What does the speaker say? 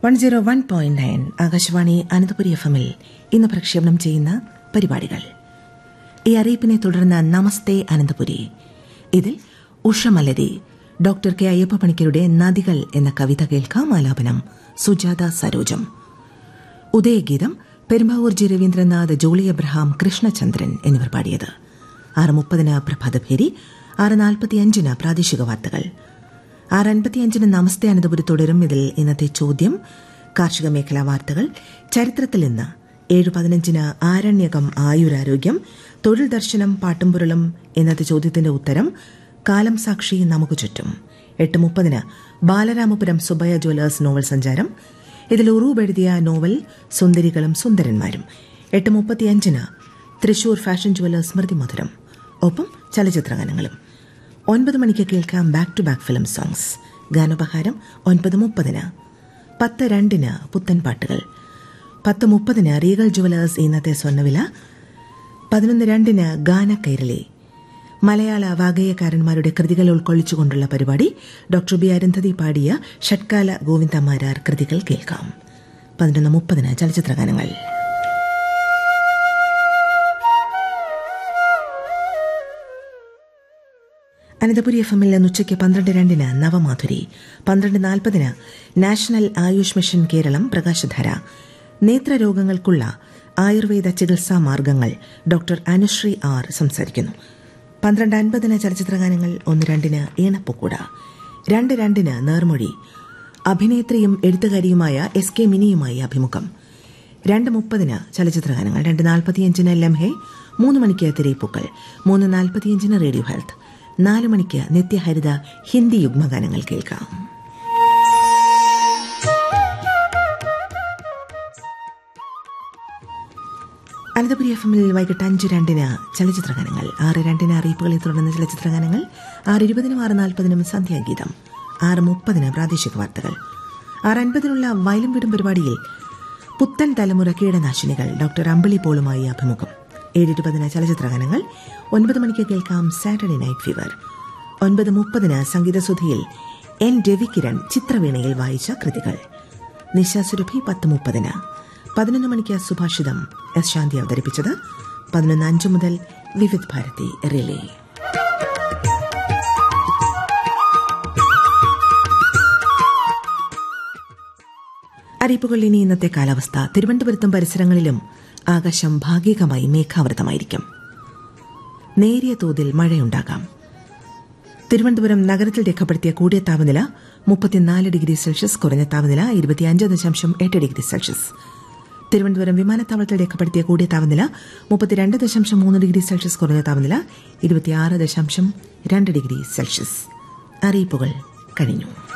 one zero one point nine Akashvani Ananthapuri F എമ്മിൽ ഇന്ന് പ്രക്ഷേപണം ചെയ്യുന്ന പരിപാടികൾ ഈ അറിയിപ്പിനെ തുടർന്ന് നമസ്തേ അനന്തപുരി ഇതിൽ ഉഷമലരി ഡോക്ടർ കെ അയ്യപ്പ പണിക്കരുടെ നദികൾ എന്ന കവിത കേൾക്കാം ആലാപനം സുജാത സരോജം ഉദയഗീതം പെരുമ്പാവൂർ ജി രവീന്ദ്രനാഥ് ജോളി എബ്രഹാം കൃഷ്ണചന്ദ്രൻ എന്നിവർ പാടിയത് ആറ് മുപ്പതിന് പ്രഭാതഭേരി ആറ് നാൽപ്പത്തിയഞ്ചിന് പ്രാദേശിക വാർത്തകൾ ആറ് അൻപത്തിയഞ്ചിന് നമസ്തേ അനന്തപുരി തുടരും ഇതിൽ ഇന്നത്തെ ചോദ്യം കാർഷിക മേഖലാ വാർത്തകൾ ചരിത്രത്തിൽ ഇന്ന് ഏഴ് പതിനഞ്ചിന് ആരണ്യകം ആയുരാരോഗ്യം തൊഴിൽ ദർശനം പാട്ടുംപുരളും ഇന്നത്തെ ചോദ്യത്തിന്റെ ഉത്തരം കാലം സാക്ഷി നമുക്ക് ചുറ്റും എട്ട് മുപ്പതിന് ബാലരാമപുരം സുബയ ജ്വല്ലേഴ്സ് നോവൽ സഞ്ചാരം ഇതിൽ ഉറൂബ് എഴുതിയ നോവൽ സുന്ദരികളും സുന്ദരന്മാരും എട്ട് മുപ്പത്തിയഞ്ചിന് തൃശൂർ ഫാഷൻ ജ്വല്ലേഴ്സ് സ്മൃതി മധുരം ഒപ്പം ചലച്ചിത്രഗാനങ്ങളും ഒൻപത് മണിക്ക് കേൾക്കാം back to back film songs ഗാനോപഹാരം ഒൻപത് മുപ്പതിന് പത്ത് രണ്ടിന് പുത്തൻ പാട്ടുകൾ പത്ത് മുപ്പതിന് റീഗൽ ജുവലേഴ്സ് ഇന്നത്തെ സ്വർണ്ണവില പതിനൊന്ന് രണ്ടിന് ഗാന കൈരളി മലയാള വാഗേയക്കാരന്മാരുടെ കൃതികൾ ഉൾക്കൊള്ളിച്ചുകൊണ്ടുള്ള പരിപാടി ഡോക്ടർ ബി അരുന്ധതി പാടിയ ഷട്കാല ഗോവിന്ദമാരാർ കൃതികൾ കേൾക്കാം പതിനൊന്ന് മുപ്പതിന് ചലച്ചിത്രഗാനങ്ങൾ അനന്തപുരി എഫ് എമ്മിൽ നിന്ന് ഉച്ചയ്ക്ക് പന്ത്രണ്ട് രണ്ടിന് നവമാധുരി പന്ത്രണ്ട് നാൽപ്പതിന് നാഷണൽ ആയുഷ് മിഷൻ കേരളം പ്രകാശധാര നേത്രരോഗങ്ങൾക്കുള്ള ആയുർവേദ ചികിത്സാ മാർഗങ്ങൾ ഡോക്ടർ അനുശ്രീ ആർ സംസാരിക്കുന്നു പന്ത്രണ്ട് അൻപതിന് ചലച്ചിത്രഗാനങ്ങൾ ഒന്ന് രണ്ടിന് ഈണപ്പൊക്കൂട രണ്ട് രണ്ടിന് നേർമൊഴി അഭിനേത്രിയും എഴുത്തുകാരിയുമായ എസ് കെ മിനിയുമായി അഭിമുഖം രണ്ട് മുപ്പതിന് ചലച്ചിത്രഗാനങ്ങൾ രണ്ട് നാൽപ്പത്തിയഞ്ചിന് ലംഹെ മൂന്ന് മണിക്ക് തിരയിപ്പൂക്കൾ മൂന്ന് നാൽപ്പത്തിയഞ്ചിന് റേഡിയോ ഹെൽത്ത് നാല് മണിക്ക് നിത്യഹരിത ഹിന്ദി യുഗ്മഗാനങ്ങൾ കേൾക്കാം അനന്തപുരി എഫ് എമ്മിൽ വൈകിട്ട് അഞ്ച് രണ്ടിന് ചലച്ചിത്രഗാനങ്ങൾ ആറ് രണ്ടിന് അറിയിപ്പുകളെ തുടർന്ന് ചലച്ചിത്രഗാനങ്ങൾ ആറ് ഇരുപതിനും ആറ് നാൽപ്പതിനും സന്ധ്യാഗീതം ആറ് മുപ്പതിന് പ്രാദേശിക വാർത്തകൾ ആറ് അൻപതിനുള്ള വയലും വീടും പരിപാടിയിൽ പുത്തൻ തലമുറ കീടനാശിനികൾ ഡോക്ടർ അമ്പിളി പോളുമായി അഭിമുഖം ഏഴ് ഇരുപതിന് ചലച്ചിത്രഗാനങ്ങൾ ഒൻപത് മണിക്ക് കേൾക്കാം സാറ്റർഡേ നൈറ്റ് ഫീവർ ഒൻപത് മുപ്പതിന് സംഗീതസുധിയിൽ എൻ രവികിരൺ ചിത്രവീണയിൽ വായിച്ച കൃതികൾ നിശാസുരഭി പത്ത് മുപ്പതിന് പതിനൊന്ന് മണിക്ക് സുഭാഷിതം എസ് ശാന്തി അവതരിപ്പിച്ചത് പതിനൊന്ന് അഞ്ച് മുതൽ വിവിധ് ഭാരതി റിലേ അറിയിപ്പുകൾ ഇനി ഇന്നത്തെ കാലാവസ്ഥ തിരുവനന്തപുരത്തും പരിസരങ്ങളിലും ആകാശം ഭാഗികമായി മേഘാവൃതമായിരിക്കും നേരിയ തോതിൽ മഴയുണ്ടാകാം തിരുവനന്തപുരം നഗരത്തിൽ രേഖപ്പെടുത്തിയ കൂടിയ താപനില മുപ്പത്തിനാല് ഡിഗ്രി സെൽഷ്യസ് കുറഞ്ഞ താപനില ഇരുപത്തിയഞ്ച് ദശാംശം എട്ട് ഡിഗ്രി സെൽഷ്യസ് തിരുവനന്തപുരം വിമാനത്താവളത്തിൽ രേഖപ്പെടുത്തിയ കൂടിയ താപനില മുപ്പത്തിരണ്ട് ദശാംശം മൂന്ന് ഡിഗ്രി സെൽഷ്യസ് കുറഞ്ഞ താപനില ഇരുപത്തിയാറ് ദശാംശം രണ്ട് ഡിഗ്രി സെൽഷ്യസ് അറിയിപ്പുകൾ കഴിഞ്ഞു